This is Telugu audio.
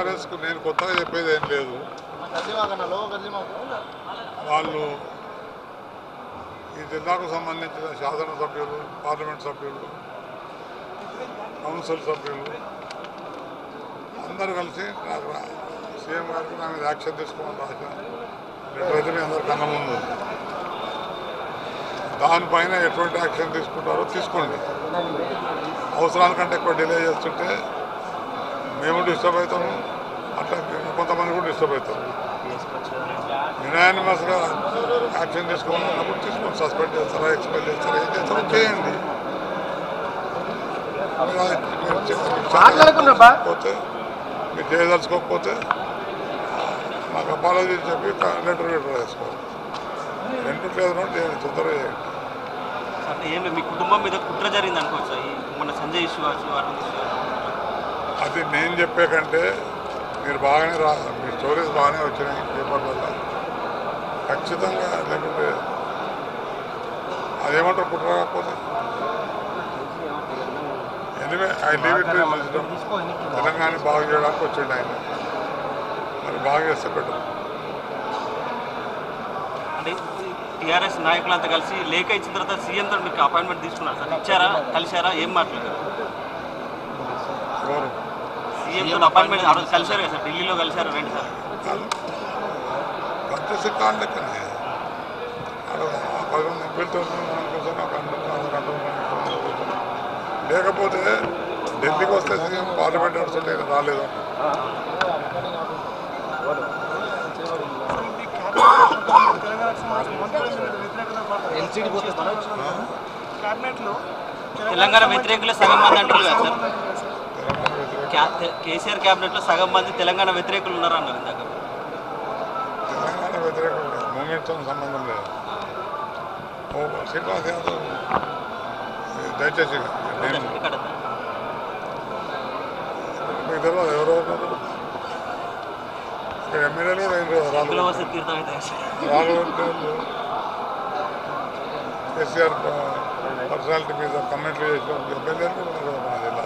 టీఆర్ఎస్కు నేను కొత్తగా చెప్పేది ఏం లేదు వాళ్ళు ఈ జిల్లాకు సంబంధించిన శాసనసభ్యులు పార్లమెంట్ సభ్యులు కౌన్సిల్ సభ్యులు అందరూ కలిసి నాకు రా- సీఎం గారికి నా మీద యాక్షన్ తీసుకోమని రాసిన లెటర్ అయితే మీ అందరి కన్న ముందు ఉంది. దానిపైన ఎటువంటి యాక్షన్ తీసుకుంటారో తీసుకోండి అవసరానికంటే ఎక్కువ డిలే చేస్తుంటే మేము డిస్టర్బ్ అవుతాము అట్లా కొంతమంది కూడా డిస్టర్బ్ అవుతారు యునానిమస్గా యాక్షన్ తీసుకోవాలన్నప్పుడు తీసుకొని సస్పెండ్ చేస్తారా ఎక్స్పెల్ చేస్తారా ఏం చేస్తారో చేయండి మీరు అది- మీరు మాట్లాడుకున్నాబ్బా. చేయకపోతే మీరు చేయదలుచుకోకపోతే నాకు అపాలజీ చెప్పి లెటర్ లెటర్ వేసుకోవాలి రెండు లేదు అంటే చేయండి తొందరగా చేయండి అంటే ఏం లేదు, మీ కుటుంబం మీద కుట్ర జరిగింది అనుకోవచ్చు ఈ మొన్న సంజయ్ ఇష్యూ కావచ్చు అరవింద్ ఇష్యూ కావచ్చు. అది నేను చెప్పే కంటే మీరు బాగానే రా మీ స్టోరీస్ బాగానే వచ్చినాయి పేపర్లలో ఖచ్చితంగా లేకుంటే అదేమంటారు కుట్ర కాకపోతే anyway I leave it Telangana బాగు చేయడానికి వచ్చిండు ఆయన మరి బాగా చేస్తే పెట్టు అంటే టీఆర్ఎస్ నాయకులంతా కలిసి లేఖ ఇచ్చిన తర్వాత సీఎం తోటి మీకు అపాయింట్మెంట్ తీసుకున్నారు సార్ ఇచ్చారా కలిశారా ఏం మాట్లాడారు ఎవరు సీఎం తోటి అపాయింట్మెంట్ ఆ రోజు కలిశారు కదా సార్ ఢిల్లీలో కలిశారు రెండు సార్ పద్ధతి కాళ్ళ లెక్కనే అక్కడ ఆ పది మంది ఎంపీలతో మనం కూర్చొని ఒక గంట ఒక గంట కూర్చొని. లేకపోతే ఢిల్లీకి వస్తే సీఎం పార్లమెంట్ నడుస్తుంటే రాలేదు ఎల్సీడీ పోతే క్యాబినెట్లో తెలంగాణ వ్యతిరేకులు సగం మంది అంటారు కదా సార్ తెలంగాణ వ్యతిరేక క్యా- తె- కేసీఆర్ క్యాబినెట్లో సగం మంది తెలంగాణ వ్యతిరేకులు ఉన్నారు అన్నారు ఇందాక తెలంగాణ వ్యతిరేక మూమెంట్తో సంబంధం లేదు ఓ శ్రీనివాస్ యాదవ్ ఈ దయచేసి నేను ఇక్కడ మీకు తెలియదు ఎవరో ఉన్నారు ఇక్కడ ఎమ్మెల్యేలు కూడా ఏం రాలేదు కుల వసతి తీర్థం అయితే రాఘవేంద్రులు కేసీఆర్ పర్సనాలిటీ మీద కమెంట్లు చేసిన ఎమ్మెల్యేలు కూడా ఉన్నారు కదా మన జిల్లాలో